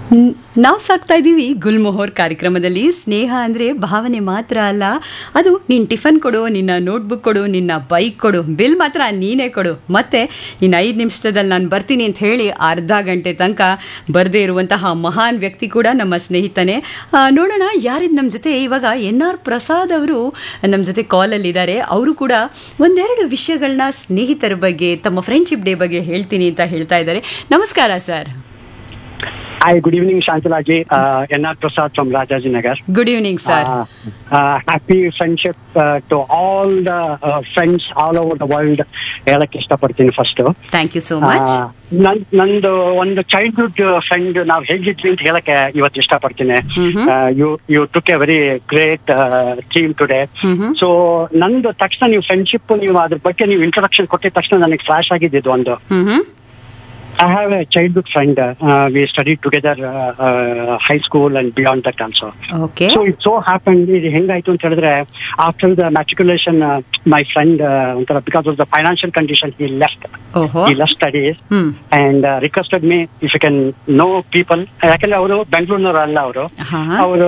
ನಾವು ಸಾಕ್ತಾ ಇದ್ದೀವಿ ಗುಲ್ಮೊಹರ್ ಕಾರ್ಯಕ್ರಮದಲ್ಲಿ ಸ್ನೇಹ ಅಂದರೆ ಭಾವನೆ ಮಾತ್ರ ಅಲ್ಲ ಅದು ನಿನ್ನ ಟಿಫನ್ ಕೊಡು ನಿನ್ನ ನೋಟ್ಬುಕ್ ಕೊಡು ನಿನ್ನ ಬೈಕ್ ಕೊಡು ಬಿಲ್ ಮಾತ್ರ ನೀನೇ ಕೊಡು ಮತ್ತೆ ಇನ್ನು ಐದು ನಿಮಿಷದಲ್ಲಿ ನಾನು ಬರ್ತೀನಿ ಅಂತ ಹೇಳಿ ಅರ್ಧ ಗಂಟೆ ತನಕ ಬರದೇ ಇರುವಂತಹ ಮಹಾನ್ ವ್ಯಕ್ತಿ ಕೂಡ ನಮ್ಮ ಸ್ನೇಹಿತನೇ ಆ, ನೋಡೋಣ ಯಾರಿದ್ ನಮ್ಮ ಜೊತೆ ಇವಾಗ ಎನ್ ಆರ್ ಪ್ರಸಾದ್ ಅವರು ನಮ್ಮ ಜೊತೆ ಕಾಲಲ್ಲಿದ್ದಾರೆ ಅವರು ಕೂಡ ಒಂದೆರಡು ವಿಷಯಗಳನ್ನ ಸ್ನೇಹಿತರ ಬಗ್ಗೆ ತಮ್ಮ ಫ್ರೆಂಡ್ಶಿಪ್ ಡೇ ಬಗ್ಗೆ ಹೇಳ್ತೀನಿ ಅಂತ ಹೇಳ್ತಾ ಇದ್ದಾರೆ ನಮಸ್ಕಾರ sir Hi, good evening, Shantalaji. Uh, N.R. Prasad from Rajaji Nagar. Good evening sir Uh, uh, happy friendship uh, to all the uh, friends all over the world. ಹೇಳಕ್ ಇಷ್ಟಪಡ್ತೀನಿ first thank you so much ನಂದು ಒಂದು childhood friend ನಾವ್ ಹೇಗಿದ್ವಿ ಅಂತ ಹೇಳಕ್ಕೆ ಇವತ್ತು ಇಷ್ಟಪಡ್ತೀನಿ ಮ್ಹೂ. You you took a very great team today ಮ್ಹೂ. ಸೊ ನಂದು ತಕ್ಷಣ ನೀವು ಫ್ರೆಂಡ್ಶಿಪ್ ನೀವು ಅದ್ರ ಬಗ್ಗೆ ನೀವು ಇಂಟ್ರೊಡಕ್ಷನ್ ಕೊಟ್ಟಿದ ತಕ್ಷಣ ನನಗೆ ಫ್ಲಾಶ್ ಆಗಿದ್ದು ಒಂದು hmm I have a childhood friend. Uh, we studied together uh, uh, high school and beyond that also. Okay So it so happened, ಇದು ಹೆಂಗಾಯ್ತು ಅಂತ ಹೇಳಿದ್ರೆ after the matriculation my friend ಒಂಥರ because of the financial condition he left ಓಹೋ he left studies hmm and requested me if you can know people ಯಾಕಂದ್ರೆ ಅವರು ಬೆಂಗಳೂರಿನವರು ಅಲ್ಲ ಅವರು ಹಾ ಅವರು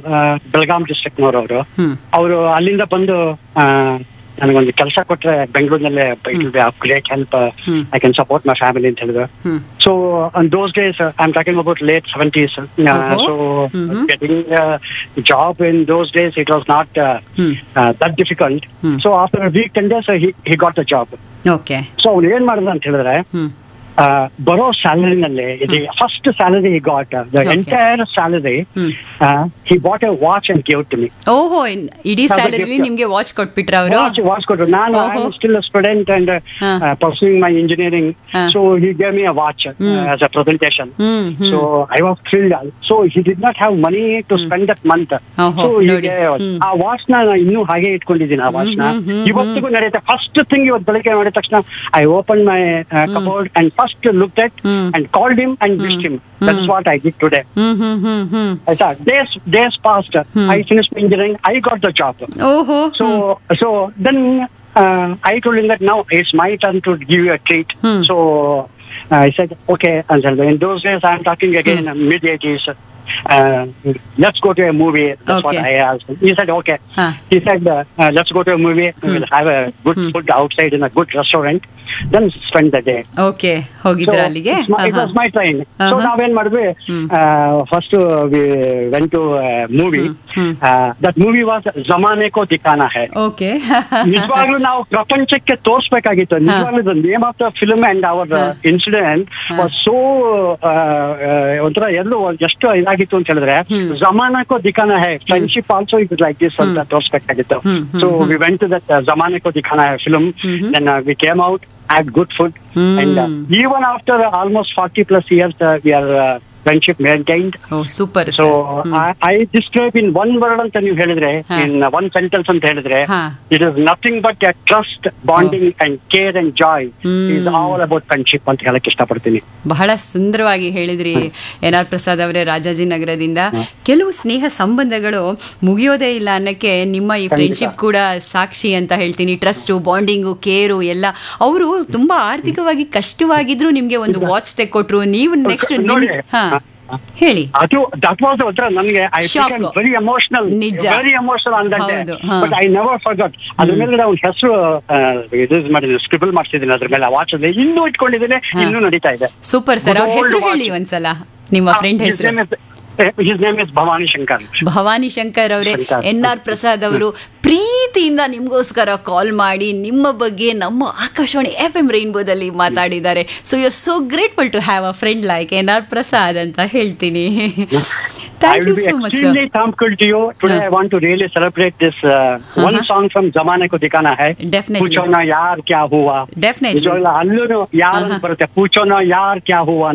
ಬೆಳಗಾಂ ಡಿಸ್ಟ್ರಿಕ್ಟ್ನವರು ಅವರು ಹ್ಮ್ ಅವರು ಅಲ್ಲಿಂದ ಬಂದು ಆ, ನನಗೊಂದು ಕೆಲಸ ಕೊಟ್ರೆ ಬೆಂಗಳೂರಿನಲ್ಲೇ it will be great help hmm. I can support my family ಅಂತ ಹೇಳಿದ್ರು hmm So on those days, uh, I'm talking about late 70s. Uh, Uh-huh. So Mhm. getting a job in those days, it was not uh, Hmm. uh, that difficult. Hmm. So after a week, 10 days, uh, he, he got the job. Okay so ಅವ್ನು ಏನ್ ಮಾಡಿದ ಅಂತ ಹೇಳಿದ್ರೆ ಹ್ಮ್ ಆ, ಬರೋ ಸ್ಯಾಲರಿನಲ್ಲಿ ಇದು first salary he got the Okay. Entire salary hmm he bought a watch and give to me ಓಹೋ ಇನ್- ಇಡೀ Have a ಸ್ಯಾಲರಿ gift. ನಿಮ್ಗೆ ವಾಚ್ ಕೊಟ್ಬಿಟ್ರ ಅವರು ವಾಚ್ ವಾಚ್ ಕೊಟ್ರು ನಾನು ಐ ಓಹೋ. ಸ್ಟಿಲ್ ಸ್ಟೂಡೆಂಟ್ ಅಂಡ್ ಹಾ. ಪರ್ಸೂಯಿಂಗ್ ಮೈ ಇಂಜಿನಿಯರಿಂಗ್ ಹಾ. So he gave me a watch hmm. As a presentation hmm So hmm I was thrilled. So he did not have money to spend that month. ಓಹೋ, So ನೋಡಿ. ಹೀಗೆ ಹ್ಮ್. ಆ watch ನ ನಾನು ಇನ್ನೂ ಹಾಗೆ ಇಟ್ಕೊಂಡಿದ್ದೀನಿ ಆ ವಾಚ್ ನ ಹ್ಮ್, ಹ್ಮ್, ಹ್ಮ್, ಇವತ್ತಿಗೂ ನಡೆಯುತ್ತೆ ಫಸ್ಟ್ ಥಿಂಗ್ ಇವತ್ತು ಬೆಳಿಗ್ಗೆ ಮಾಡಿದ ತಕ್ಷಣ I open my cupboard and first look that hmm. And called him and wished him that's what I did today hmm hmm hmm hmm ಆಯ್ತಾ days days past I finish engineering I got the job ಓಹೋ So, so then uh, I told him that now it's my turn to give you a treat. Hmm. So uh, I said, okay. And then in those days, I'm talking again mid 80s. Uh, let's go to a movie. That's what Okay. I asked. him. He said, okay. Huh. He said, uh, uh, let's go to a movie. We'll have a good Hmm. food outside in a good restaurant. Then spend the day. Okay ಹೋಗಿದ್ರ ಅಲ್ಲಿಗೆ it's my- it was my train. So Uh-huh. ನಾವೇನ್ ಮಾಡಿದ್ವಿ Hmm. First we went to movie Hmm. That movie was Zamane Ko Dikhana Hai okay ನಿಜವಾಗ್ಲೂ ನಾವು ಪ್ರಪಂಚಕ್ಕೆ ತೋರ್ಸ್ಬೇಕಾಗಿತ್ತು ನಿಜವಾಗ್ಲೂ the name of the film and our ಹಾ. ಇನ್ಸಿಡೆಂಟ್ ಹಾ. ವಾಸ್ ಸೋ ಒಂಥರ ಎಲ್ಲೂ ಎಷ್ಟು ಇದಾಗಿತ್ತು ಅಂತ ಹೇಳಿದ್ರೆ ಹ್ಮ್. Zamane Ko Dikhana Hai friendship also it like this ಅಂತ ತೋರ್ಸ್ಬೇಕಾಗಿತ್ತು hmm, hmm, so hmm. We went that Zamane Ko Dikhana Hai film hmm. Then we came out had good food Hmm. and uh, even after almost 40 plus years uh, we are uh, friendship maintained ಓ super so I describe in one word ಅಂತ ನೀವು ಹೇಳಿದ್ರೆ ಹಾ. In one sentence ಅಂತ ಹೇಳಿದ್ರೆ ಹಾ. It is nothing but a trust bonding and care and joy hmm. Is all about friendship ಅಂತ ಹೇಳಕ್ ಇಷ್ಟಪಡ್ತೀನಿ ಬಹಳ ಸುಂದರವಾಗಿ ಹೇಳಿದ್ರಿ ಎನ್ ಆರ್ ಪ್ರಸಾದ್ ಅವರೇ ರಾಜಾಜಿನಗರದಿಂದ ಕೆಲವು ಸ್ನೇಹ ಸಂಬಂಧಗಳು ಮುಗಿಯೋದೇ ಇಲ್ಲ ಅನ್ನಕ್ಕೆ ನಿಮ್ಮ ಈ ಫ್ರೆಂಡ್ಶಿಪ್ ಕೂಡ ಸಾಕ್ಷಿ ಅಂತ ಹೇಳ್ತೀನಿ ಟ್ರಸ್ಟು ಬಾಂಡಿಂಗು ಕೇರು ಎಲ್ಲ ಅವರು ತುಂಬಾ ಆರ್ಥಿಕವಾಗಿ ಕಷ್ಟವಾಗಿದ್ರು ನಿಮ್ಗೆ ಒಂದು ವಾಚ್ ತೆಕ್ಕೊಟ್ರು ನೀವು ನೆಕ್ಸ್ಟ್ ನೋಡಿ. ಹಾ ಹಾ. ಹೇಳಿ ಅದು ದಟ್ ವಾಸ್ ಒಂಥರ ನನಗೆ ಐ Shock. ವೆರಿ ಎಮೋಷನಲ್ ನಿಜ. ವೆರಿ ಎಮೋಷನಲ್ ಅಂದ ಹೌದು, ಹಾ. ಬಟ್ ಐ ನೆವರ್ ಫರ್ಗಟ್ ಅದ್ರ ಮೇಲೆ ಅವ್ನ ಹೆಸರು ಇದು ಮಾಡಿದ್ದೀನಿ ಸ್ಕ್ರಿಬಲ್ ಮಾಡ್ತಿದ್ದೀನಿ ಅದ್ರ ಮೇಲೆ ವಾಚ್ ಅಲ್ಲಿ ಇನ್ನೂ ಇಟ್ಕೊಂಡಿದ್ದೀನಿ ಹಾ. ಇನ್ನೂ ನಡೀತಾ ಇದೆ ಸೂಪರ್ ಸರ್ ಅವ್ರ Old ಹೆಸರು watch. ಹೇಳಿ ಒಂದ್ಸಲ ನಿಮ್ಮ ಫ್ರೆಂಡ್ ಹೆಸರು his name is Bhavani Shankar Bhavani Shankar ಅವರೇ ಶಂಕರ್. ಎನ್ ಆರ್ ಪ್ರಸಾದ್ ಅವರು ಪ್ರೀತಿಯಿಂದ ನಿಮ್ಗೋಸ್ಕರ ಕಾಲ್ ಮಾಡಿ ನಿಮ್ಮ ಬಗ್ಗೆ ನಮ್ಮ ಆಕಾಶವಾಣಿ ಎಫ್ ಎಂ ರೈನ್ಬೋದಲ್ಲಿ ಮಾತಾಡಿದ್ದಾರೆ so you are so grateful to have a friend like N R Prasad ಅಂತ ಹೇಳ್ತೀನಿ I thank you will be so much extremely thankful to you. Today Huh. I want to really celebrate this uh, one Uh-huh. song from Zamane ko Dikana hai. Definitely. Puchona yaar kya hua. Definitely. ನಿಜವಾಗ್ಲೂ ಅಲ್ಲೂ ಯಾರು Uh-huh. ಬರುತ್ತೆ ಪೂಚೋನ ಯಾರ್ ಕ್ಯಾ ಹೂವ